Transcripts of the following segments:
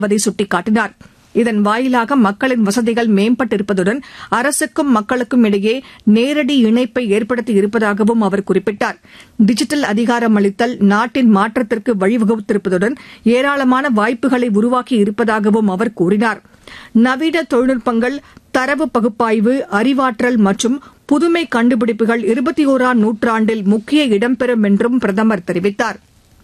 வதை சுட்டிக்காட்டினார் இதன் வாயிலாக மக்களின் வசதிகள் மேம்பட்டிருப்பதுடன் அரசுக்கும் மக்களுக்கும் இடையே நேரடி இணைப்பை ஏற்படுத்தி இருப்பதாகவும் அவர் குறிப்பிட்டார் டிஜிட்டல் அதிகாரம் அளித்தல் நாட்டின் மாற்றத்திற்கு வழிவகுத்திருப்பதுடன் ஏராளமான வாய்ப்புகளை உருவாக்கி இருப்பதாகவும் அவர் கூறினார் நவீன தொழில்நுட்பங்கள் தரவு பகுப்பாய்வு அறிவாற்றல் மற்றும் புதுமை கண்டுபிடிப்புகள் இருபத்தி ஒராம் நூற்றாண்டில் முக்கிய இடம்பெறும் என்றும் பிரதமர் தெரிவித்தார்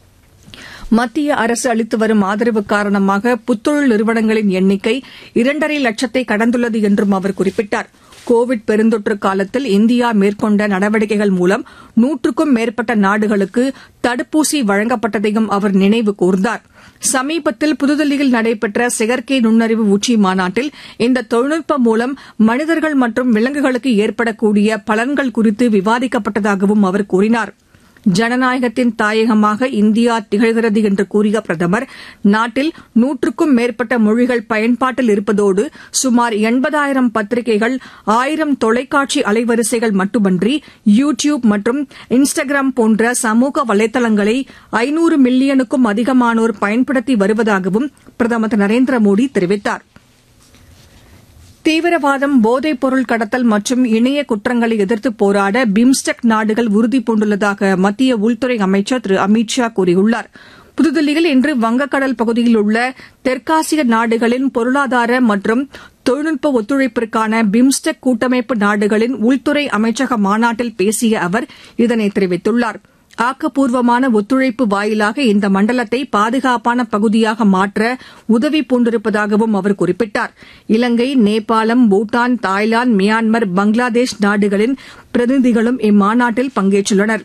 மத்திய அரசு அளித்து வரும் ஆதரவு காரணமாக புத்தொழில் நிறுவனங்களின் எண்ணிக்கை இரண்டரை லட்சத்தை கடந்துள்ளது என்றும் அவர் குறிப்பிட்டார் கோவிட் பெருந்தொற்று காலத்தில் இந்தியா மேற்கொண்ட நடவடிக்கைகள் மூலம் நூற்றுக்கும் மேற்பட்ட நாடுகளுக்கு தடுப்பூசி வழங்கப்பட்டதையும் அவர் நினைவு கூர்ந்தார் சமீபத்தில் புதுதில்லியில் நடைபெற்ற செயற்கை நுண்ணறிவு உச்சி மாநாட்டில் இந்த தொழில்நுட்பம் மூலம் மனிதர்கள் மற்றும் விலங்குகளுக்கு ஏற்படக்கூடிய பலன்கள் குறித்து விவாதிக்கப்பட்டதாகவும் அவர் கூறினார் ஜனநாயகத்தின் தாயகமாக இந்தியா திகழ்கிறது என்று கூறிய பிரதமர் நாட்டில் நூற்றுக்கும் மேற்பட்ட மொழிகள் பயன்பாட்டில் இருப்பதோடு சுமார் எண்பதாயிரம் பத்திரிகைகள் ஆயிரம் தொலைக்காட்சி அலைவரிசைகள் மட்டுமன்றி யூ டியூப் மற்றும் இன்ஸ்டாகிராம் போன்ற சமூக வலைதளங்களை ஐநூறு மில்லியனுக்கும் அதிகமானோர் பயன்படுத்தி வருவதாகவும் பிரதமர் திரு நரேந்திர மோடி தெரிவித்தாா் தீவிரவாதம் போதைப் பொருள் கடத்தல் மற்றும் இணைய குற்றங்களை எதிர்த்து போராட பிம்ஸ்டெக் நாடுகள் உறுதிபூண்டுள்ளதாக மத்திய உள்துறை அமைச்சர் திரு அமித் ஷா கூறியுள்ளார் புதுதில்லியில் இன்று வங்கக்கடல் பகுதியில் உள்ள தெற்காசிய நாடுகளின் பொருளாதார மற்றும் தொழில்நுட்ப ஒத்துழைப்பிற்கான பிம்ஸ்டெக் கூட்டமைப்பு நாடுகளின் உள்துறை அமைச்சக மாநாட்டில் பேசிய அவர் இதனை தெரிவித்துள்ளாா் ஆக்கப்பூர்வமான ஒத்துழைப்பு வாயிலாக இந்த மண்டலத்தை பாதுகாப்பான பகுதியாக மாற்ற உதவி பூண்டிருப்பதாகவும் அவர் குறிப்பிட்டார் இலங்கை நேபாளம் பூட்டான் தாய்லாந்து மியான்மர் பங்களாதேஷ் நாடுகளின் பிரதிநிதிகளும் இம்மாநாட்டில் பங்கேற்றுள்ளனா்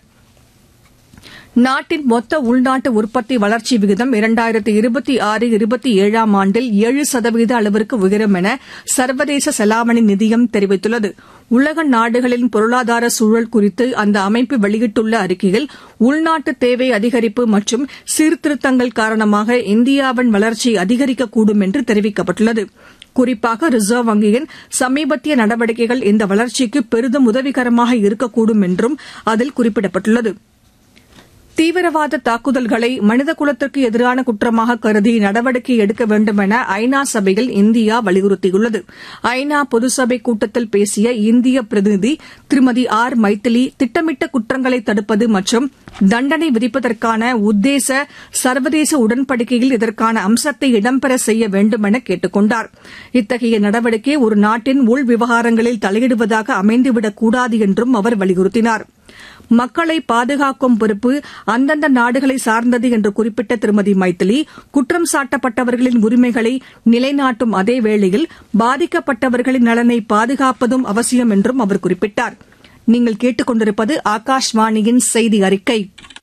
நாட்டின் மொத்த உள்நாட்டு உற்பத்தி வளர்ச்சி விகிதம் இரண்டாயிரத்து இருபத்தி ஆறு இருபத்தி ஏழாம் ஆண்டில் ஏழு சதவீத அளவிற்கு உயரும் என சர்வதேச செலாவணி நிதியம் தெரிவித்துள்ளது உலக நாடுகளின் பொருளாதார சூழல் குறித்து அந்த அமைப்பு வெளியிட்டுள்ள அறிக்கையில் உள்நாட்டு தேவை அதிகரிப்பு மற்றும் சீர்திருத்தங்கள் காரணமாக இந்தியாவின் வளர்ச்சி அதிகரிக்கக்கூடும் என்று தெரிவிக்கப்பட்டுள்ளது குறிப்பாக ரிசர்வ் வங்கியின் சமீபத்திய நடவடிக்கைகள் இந்த வளர்ச்சிக்கு பெரிதும் உதவிகரமாக இருக்கக்கூடும் என்றும் அதில் குறிப்பிடப்பட்டுள்ளது தீவிரவாத தாக்குதல்களை மனிதகுலத்திற்கு எதிரான குற்றமாக கருதி நடவடிக்கை எடுக்க வேண்டும் என ஐநா சபையில் இந்தியா வலியுறுத்தியுள்ளது ஐநா பொதுசபை கூட்டத்தில் பேசிய இந்திய பிரதிநிதி திருமதி ஆர் மைத்திலி திட்டமிட்ட குற்றங்களை தடுப்பது மற்றும் தண்டனை விதிப்பதற்கான உத்தேச சர்வதேச உடன்படிக்கையில் இதற்கான அம்சத்தை இடம்பெற செய்ய வேண்டும் என கேட்டுக் கொண்டார் இத்தகைய நடவடிக்கை ஒரு நாட்டின் உள் விவகாரங்களில் தலையிடுவதாக அமைந்துவிடக் கூடாது என்றும் அவர் வலியுறுத்தினாா் மக்களை பாதுகாக்கும் பொறுப்பு அந்தந்த நாடுகளை சார்ந்தது என்று குறிப்பிட்ட திருமதி மைத்திலி குற்றம் சாட்டப்பட்டவர்களின் உரிமைகளை நிலைநாட்டும் அதே வேளையில் பாதிக்கப்பட்டவர்களின் நலனை பாதுகாப்பதும் அவசியம் என்றும் அவர் குறிப்பிட்டார் நீங்கள் கேட்டுக் கொண்டிருப்பது ஆகாஷ்வாணியின் செய்தி அறிக்கை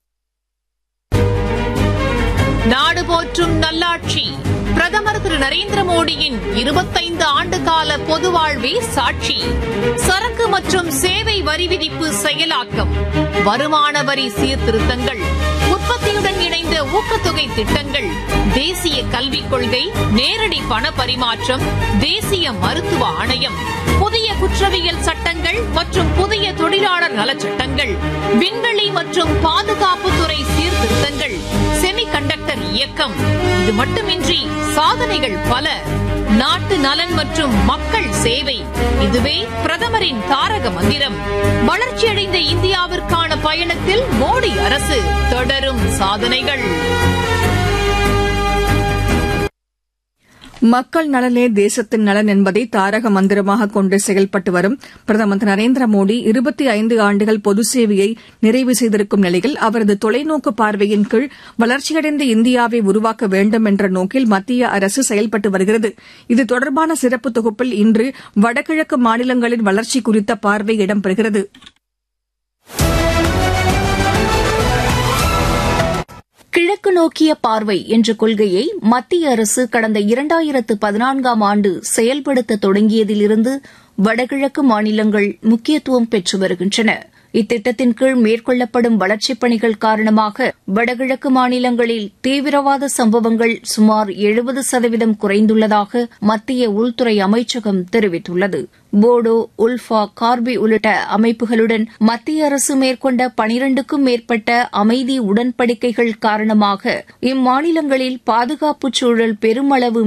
நாடு போற்றும் நல்லாட்சி பிரதமர் திரு நரேந்திர மோடியின் இருபத்தைந்து ஆண்டு கால பொது வாழ்வே சாட்சி சரக்கு மற்றும் சேவை வரி விதிப்பு செயலாக்கம் வருமான வரி சீர்திருத்தங்கள் உற்பத்தியுடன் இணைந்த ஊக்கத்தொகை திட்டங்கள் தேசிய கல்விக் கொள்கை நேரடி பண பரிமாற்றம் தேசிய மருத்துவ ஆணையம் புதிய குற்றவியல் சட்டங்கள் மற்றும் புதிய தொழிலாளர் நலச்சட்டங்கள் விண்வெளி மற்றும் பாதுகாப்புத்துறை சீர்திருத்தங்கள் செமி கண்டக்டர் இயக்கம் இது மட்டுமின்றி சாதனைகள் பல நாட்டு நலன் மற்றும் மக்கள் சேவை இதுவே பிரதமரின் தாரக மந்திரம் வளர்ச்சியடைந்த இந்தியாவிற்கான பயணத்தில் மோடி அரசு தொடரும் சாதனைகள் மக்கள் நலனே தேசத்தின் நலன் என்பதை தாரக மந்திரமாக கொண்டு செயல்பட்டு வரும் பிரதமர் திரு நரேந்திர மோடி இருபத்தி ஐந்து ஆண்டுகள் பொது சேவையை நிறைவு செய்திருக்கும் நிலையில் அவரது தொலைநோக்கு பார்வையின் கீழ் வளர்ச்சியடைந்த இந்தியாவை உருவாக்க வேண்டும் என்ற நோக்கில் மத்திய அரசு செயல்பட்டு வருகிறது இது தொடர்பான சிறப்பு தொகுப்பில் இன்று வடகிழக்கு மாநிலங்களின் வளர்ச்சி குறித்த பார்வை இடம்பெறுகிறது கிழக்கு நோக்கிய பார்வை என்ற கொள்கையை மத்திய அரசு கடந்த இரண்டாயிரத்து பதினான்காம் ஆண்டு செயல்படுத்த தொடங்கியதிலிருந்து வடகிழக்கு மாநிலங்கள் முக்கியத்துவம் பெற்று வருகின்றன இத்திட்டத்தின் கீழ் மேற்கொள்ளப்படும் வளர்ச்சிப் பணிகள் காரணமாக வடகிழக்கு மாநிலங்களில் தீவிரவாத சம்பவங்கள் சுமார் எழுபது சதவீதம் குறைந்துள்ளதாக மத்திய உள்துறை அமைச்சகம் தெரிவித்துள்ளது போடோ உல்ஃபா கார்பி உள்ளிட்ட அமைப்புகளுடன் மத்திய அரசு மேற்கொண்ட பனிரண்டுக்கும் மேற்பட்ட அமைதி உடன்படிக்கைகள் காரணமாக இம்மாநிலங்களில் பாதுகாப்புச் சூழல் பெருமளவு